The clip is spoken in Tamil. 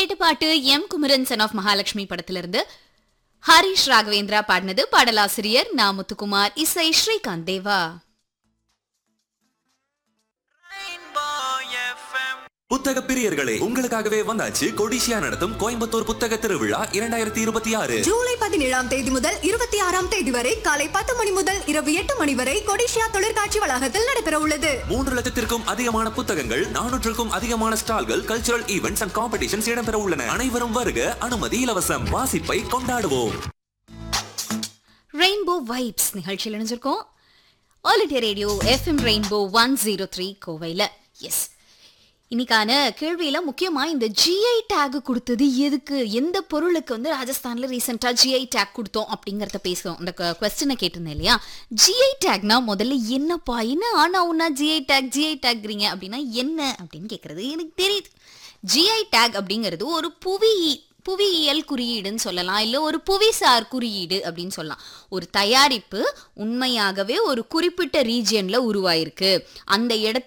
கேட்ட பாட்டு M Kumaran son of Mahalakshmi படத்திலிருந்து ஹரிஷ் ராகவேந்திரா பாடினது பாடலாசிரியர் நா முத்துக்குமார் இசை ஸ்ரீகாந்த் தேவா புத்தக பிரியர்களே உங்களுக்காகவே வந்தாச்சு கொடிசியா நடத்தும் கோயம்புத்தூர் புத்தக திருவிழா இரண்டாயிரத்தி இருபத்தி ஆறு ஜூலை பதினேழாம் தேதி முதல் இருபத்தி ஆறாம் தேதி வரை காலை பத்து மணி முதல் இரவு எட்டு மணி வரை கொடிஷியா தொழிற்காட்சி வளாகத்தில் நடைபெற உள்ளது மூன்று லட்சத்திற்கும் அதிகமான புத்தகங்கள் நானூற்றுக்கும் அதிகமான ஸ்டால்கள் கல்ச்சுரல் ஈவெண்ட்ஸ் அண்ட் காம்படிஷன்ஸ் இடம்பெற உள்ளன அனைவரும் வருக அனுமதி இலவசம் வாசிப்பை கொண்டாடுவோம் ரெயின்போ வைப்ஸ் நிகழ்ச்சியில் இணைஞ்சிருக்கோம் All India Radio FM rainbow one zero three கோவையில் எஸ் இன்னைக்கான கேள்வியில முக்கியமா இந்த ஜிஐ டேக் கொடுத்தது எதுக்கு எந்த பொருளுக்கு வந்து ராஜஸ்தான்ல ரீசெண்டா ஜிஐ டேக் கொடுத்தோம் அப்படிங்கறத பேசுவோம் அந்த கொஸ்டினை கேட்டிருந்தேன் இல்லையா ஜிஐ டேக்னா முதல்ல என்னப்பா என்ன ஆனா உன்னா ஜிஐ டேக் ஜிஐ டேக்றீங்க அப்படின்னா என்ன அப்படின்னு கேக்குறது எனக்கு தெரியுது ஜிஐ டேக் அப்படிங்கிறது ஒரு புவி புவியியல் குறியீடுன்னு சொல்லலாம் இல்லை ஒரு புவிசார் குறியீடு அப்படின்னு சொல்லலாம் ஒரு தயாரிப்பு உண்மையாகவே ஒரு குறிப்பிட்ட ரீஜியன்ல உருவாயிருக்கு அந்த இடத்துல